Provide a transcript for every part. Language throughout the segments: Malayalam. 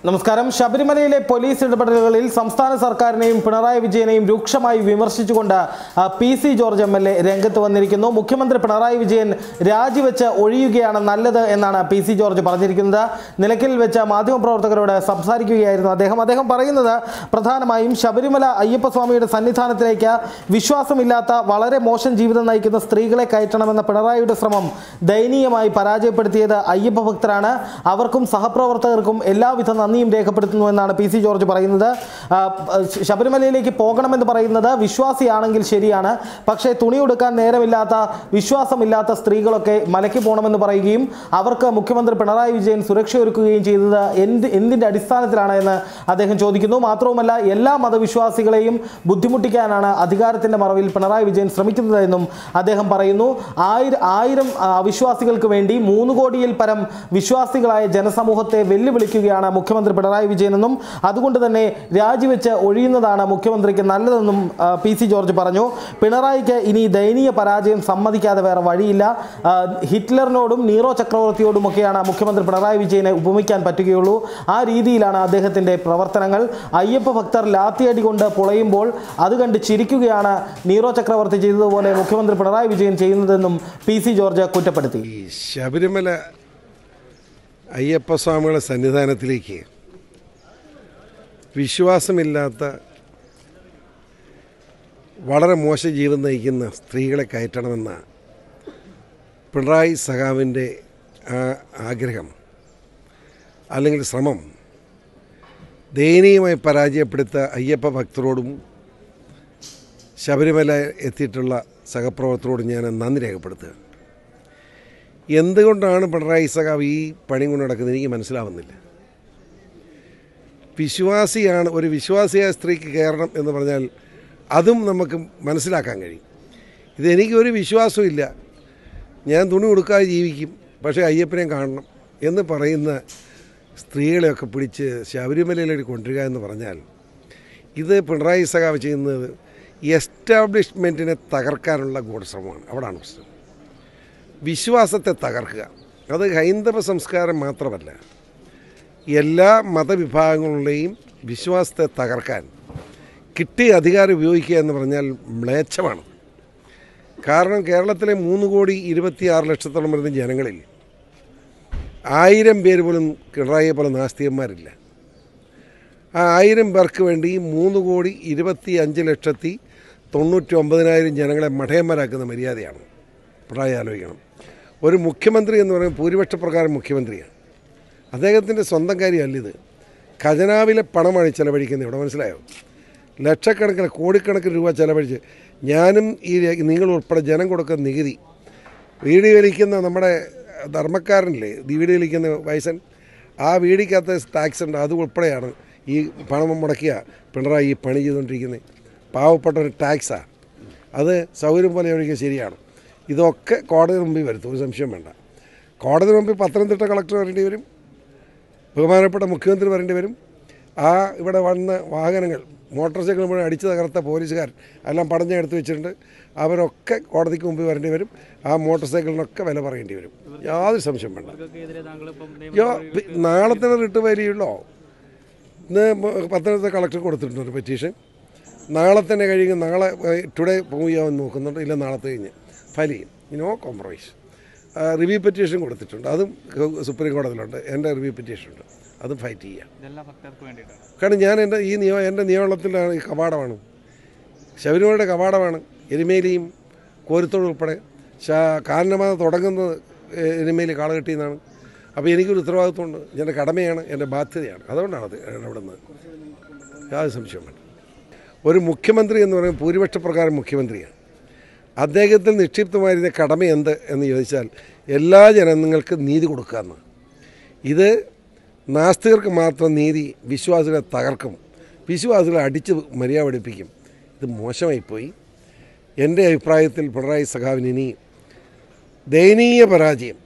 നമസ്കാരം ശബരിമലയിലെ പോലീസ് ഇടപെടലുകളിൽ സംസ്ഥാന സർക്കാരിനെയും പിണറായി വിജയനെയും രൂക്ഷമായി വിമർശിച്ചുകൊണ്ട് ആ, P C George M L A രംഗത്ത് വന്നിരിക്കുന്നു മുഖ്യമന്ത്രി പിണറായി വിജയൻ രാജിവെച്ച് ഒഴിയുകയാണ് നല്ലത് എന്നാണ് പി സി ജോർജ് പറഞ്ഞിരിക്കുന്നത് നിലയ്ക്കൽ വെച്ച് മാധ്യമപ്രവർത്തകരോട് സംസാരിക്കുകയായിരുന്നു അദ്ദേഹം അദ്ദേഹം പറയുന്നത് പ്രധാനമായും ശബരിമല അയ്യപ്പസ്വാമിയുടെ സന്നിധാനത്തിലേക്ക് വിശ്വാസമില്ലാത്ത വളരെ മോശം ജീവിതം നയിക്കുന്ന സ്ത്രീകളെ കയറ്റണമെന്ന പിണറായിയുടെ ശ്രമം ദയനീയമായി പരാജയപ്പെടുത്തിയത് അയ്യപ്പ ഭക്തരാണ് അവർക്കും സഹപ്രവർത്തകർക്കും എല്ലാവിധ നന്ദിയും രേഖപ്പെടുത്തുന്നു എന്നാണ് പി സി ജോർജ് പറയുന്നത് ആ, ശ- ശബരിമലയിലേക്ക് പോകണമെന്ന് പറയുന്നത് വിശ്വാസിയാണെങ്കിൽ ശരിയാണ് പക്ഷേ തുണി ഉടുക്കാൻ നേരമില്ലാത്ത വിശ്വാസമില്ലാത്ത സ്ത്രീകളൊക്കെ മലയ്ക്ക് പോകണമെന്ന് പറയുകയും അവർക്ക് മുഖ്യമന്ത്രി പിണറായി വിജയൻ സുരക്ഷയൊരുക്കുകയും ചെയ്തത് എന്ത് എന്തിൻ്റെ അടിസ്ഥാനത്തിലാണ് എന്ന് അദ്ദേഹം ചോദിക്കുന്നു മാത്രവുമല്ല എല്ലാ മതവിശ്വാസികളെയും ബുദ്ധിമുട്ടിക്കാനാണ് അധികാരത്തിൻ്റെ മറവിൽ പിണറായി വിജയൻ ശ്രമിക്കുന്നതെന്നും അദ്ദേഹം പറയുന്നു ആയിരം ആയിരം ആ, അവിശ്വാസികൾക്ക് വേണ്ടി മൂന്ന് കോടിയിൽ പരം വിശ്വാസികളായ ജനസമൂഹത്തെ വെല്ലുവിളിക്കുകയാണ് മുഖ്യമന്ത്രി പിണറായി വിജയനെന്നും അതുകൊണ്ട് തന്നെ രാജിവെച്ച് ഒഴിയുന്നതാണ് മുഖ്യമന്ത്രിക്ക് നല്ലതെന്നും ആ, പി സി ജോർജ് പറഞ്ഞു പിണറായിക്ക് ഇനി ദയനീയ പരാജയം സമ്മതിക്കാതെ വേറെ വഴിയില്ല ആ, ഹിറ്റ്ലറിനോടും നീറോ ചക്രവർത്തിയോടുമൊക്കെയാണ് മുഖ്യമന്ത്രി പിണറായി വിജയനെ ഉപമിക്കാൻ പറ്റുകയുള്ളൂ ആ രീതിയിലാണ് അദ്ദേഹത്തിൻ്റെ പ്രവർത്തനങ്ങൾ അയ്യപ്പ ഭക്തർ ലാത്തിയടി കൊണ്ട് പൊളയുമ്പോൾ അത് കണ്ട് ചിരിക്കുകയാണ് നീറോ ചക്രവർത്തി ചെയ്തതുപോലെ മുഖ്യമന്ത്രി പിണറായി വിജയൻ ചെയ്യുന്നതെന്നും പി സി ജോർജ് കുറ്റപ്പെടുത്തി ഈ ശബരിമല അയ്യപ്പസ്വാമികളുടെ സന്നിധാനത്തിലേക്ക് വിശ്വാസമില്ലാത്ത വളരെ മോശം ജീവിതം നയിക്കുന്ന സ്ത്രീകളെ കയറ്റണമെന്ന പിണറായി സഖാവിൻ്റെ ആ ആഗ്രഹം അല്ലെങ്കിൽ ശ്രമം ദയനീയമായി പരാജയപ്പെടുത്ത അയ്യപ്പ ഭക്തരോടും ശബരിമല എത്തിയിട്ടുള്ള സഹപ്രവർത്തകരോടും ഞാൻ നന്ദി രേഖപ്പെടുത്തുക എന്തുകൊണ്ടാണ് പിണറായി സഖാവ് ഈ പണി കൊണ്ട് നടക്കുന്നത് എനിക്ക് മനസ്സിലാവുന്നില്ല വിശ്വാസിയാണ് ഒരു വിശ്വാസിയായ സ്ത്രീക്ക് കയറണം എന്ന് പറഞ്ഞാൽ അതും നമുക്ക് മനസ്സിലാക്കാൻ കഴിയും ഇതെനിക്കൊരു വിശ്വാസമില്ല ഞാൻ തുണി കൊടുക്കാതെ ജീവിക്കും പക്ഷേ അയ്യപ്പനെ കാണണം എന്ന് പറയുന്ന സ്ത്രീകളെയൊക്കെ പിടിച്ച് ശബരിമലയിലേക്ക് കൊണ്ടുവരിക എന്ന് പറഞ്ഞാൽ ഇത് പിണറായി സഖാവ് ചെയ്യുന്നത് എസ്റ്റാബ്ലിഷ്മെൻറ്റിനെ തകർക്കാനുള്ള ഗൂഢശ്രമമാണ് അവിടാണ് പ്രശ്നം വിശ്വാസത്തെ തകർക്കുക അത് ഹൈന്ദവ സംസ്കാരം മാത്രമല്ല എല്ലാ മതവിഭാഗങ്ങളുടെയും വിശ്വാസത്തെ തകർക്കാൻ കിട്ടിയ അധികാരം ഉപയോഗിക്കുക എന്ന് പറഞ്ഞാൽ മ്ലേച്ഛമാണ് കാരണം കേരളത്തിലെ മൂന്ന് കോടി ഇരുപത്തിയാറ് ലക്ഷത്തോളം വരുന്ന ജനങ്ങളിൽ ആയിരം പേര് പോലും പിണറായിയെ പോലെ നാസ്തികന്മാരില്ല ആ ആയിരം പേർക്ക് വേണ്ടി മൂന്ന് കോടി ഇരുപത്തി അഞ്ച് ലക്ഷത്തി തൊണ്ണൂറ്റി ഒമ്പതിനായിരം ജനങ്ങളെ മഠയന്മാരാക്കുന്ന മര്യാദയാണ് പിണറായി ആലോചിക്കണം ഒരു മുഖ്യമന്ത്രി എന്ന് പറയുന്നത് ഭൂരിപക്ഷ പ്രകാരം മുഖ്യമന്ത്രിയാണ് അദ്ദേഹത്തിൻ്റെ സ്വന്തം കാര്യമല്ല ഇത് ഖജനാവിലെ പണമാണ് ചെലവഴിക്കുന്നത് ഇവിടെ മനസ്സിലായോ ലക്ഷക്കണക്കിന് കോടിക്കണക്കിന് രൂപ ചെലവഴിച്ച് ഞാനും ഈ ര- നിങ്ങൾ ഉൾപ്പെടെ ജനം കൊടുക്കുന്ന നികുതി വീട് വലിക്കുന്ന നമ്മുടെ ധർമ്മക്കാരനില്ലേ വീട് വലിക്കുന്ന വയസ്സൻ ആ വീടിക്കകത്ത് ടാക്സ് ഉണ്ട് അത് ഉൾപ്പെടെയാണ് ഈ പണം മുടക്കിയ പിണറായി ഈ പണി ചെയ്തുകൊണ്ടിരിക്കുന്നത് പാവപ്പെട്ട ഒരു ടാക്സാണ് അത് സൗകര്യം പോലെ ഒഴിക്കുക ശരിയാണ് ഇതൊക്കെ കോടതി മുമ്പിൽ വരുത്തും ഒരു സംശയം വേണ്ട കോടതി മുമ്പിൽ പത്തനംതിട്ട കളക്ടർ വരേണ്ടി വരും ബഹുമാനപ്പെട്ട മുഖ്യമന്ത്രി വരേണ്ടി വരും ആ ഇവിടെ വന്ന വാഹനങ്ങൾ മോട്ടോർ സൈക്കിൾ മുഴുവൻ അടിച്ചു തകർത്ത പോലീസുകാർ എല്ലാം പടഞ്ഞെടുത്ത് വെച്ചിട്ടുണ്ട് അവരൊക്കെ കോടതിക്ക് മുമ്പിൽ വരേണ്ടി വരും ആ മോട്ടോർ സൈക്കിളിനൊക്കെ വില പറയേണ്ടി വരും യാതൊരു സംശയം വേണ്ട ഇവർക്കെതിരെ താങ്കൾ ഇപ്പം യോ പി- നാളെ തന്നെ റിട്ട് വരികയുള്ളോ ഇന്ന് മ- പത്തനംതിട്ട കളക്ടർ കൊടുത്തിട്ടുണ്ട് ഒരു പെറ്റീഷൻ നാളെ തന്നെ കഴിയും നാളെ ടുഡേ മൂവ് ചെയ്യാൻ നോക്കുന്നുണ്ട് ഇല്ല നാളത്തെ കഴിഞ്ഞ് ഫയൽ ചെയ്യും നോ കോംപ്രമൈസ് റിവ്യൂ പെറ്റീഷൻ കൊടുത്തിട്ടുണ്ട് അതും സുപ്രീം കോടതിയിലുണ്ട് എൻ്റെ റിവ്യൂ പെറ്റീഷൻ ഉണ്ട് അതും ഫൈറ്റ് ചെയ്യാം ഇതെല്ലാം ഭക്തർക്ക് വേണ്ടിയിട്ടാണ് കാരണം ഞാൻ എൻ്റെ ഈ നിയമ എൻ്റെ നിയമത്തിലാണ് ഈ കവാടമാണ് ശബരിമലയുടെ കവാടമാണ് എരുമേലിയും കോരുത്തോട് ഉൾപ്പെടെ ശാ കാരണമാത തുടങ്ങുന്നത് എ- എരുമേലി കാളകെട്ടി എന്നാണ് അപ്പോൾ എനിക്കൊരു ഉത്തരവാദിത്വമുണ്ട് എൻ്റെ കടമയാണ് എൻ്റെ ബാധ്യതയാണ് അതുകൊണ്ടാണ് അത് ഇടപെടുന്നത് യാതൊരു സംശയം വേണ്ട ഒരു മുഖ്യമന്ത്രി എന്ന് പറയുന്നത് ഭൂരിപക്ഷ പ്രകാരം മുഖ്യമന്ത്രിയാണ് അദ്ദേഹത്തിൽ നിക്ഷിപ്തമായിരുന്ന കടമ എന്ത് എന്ന് ചോദിച്ചാൽ എല്ലാ ജനങ്ങൾക്കും നീതി കൊടുക്കുക എന്ന് ഇത് നാസ്തികർക്ക് മാത്രം നീതി വിശ്വാസികളെ തകർക്കും വിശ്വാസികളെ അടിച്ച് മര്യാദ പഠിപ്പിക്കും ഇത് മോശമായിപ്പോയി എൻ്റെ അഭിപ്രായത്തിൽ പിണറായി സഖാവിന് ഇനി ദയനീയ പരാജയം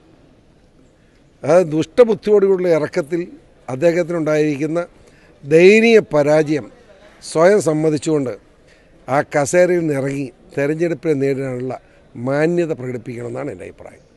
അതായത് ദുഷ്ടബുദ്ധിയോടുകൂടിയുള്ള ഇറക്കത്തിൽ അദ്ദേഹത്തിനുണ്ടായിരിക്കുന്ന ദയനീയ പരാജയം സ്വയം സമ്മതിച്ചുകൊണ്ട് ആ കസേരയിൽ നിന്ന് ഇറങ്ങി തെരഞ്ഞെടുപ്പിനെ നേരിടാനുള്ള മാന്യത പ്രകടിപ്പിക്കണമെന്നാണ് എൻ്റെ അഭിപ്രായം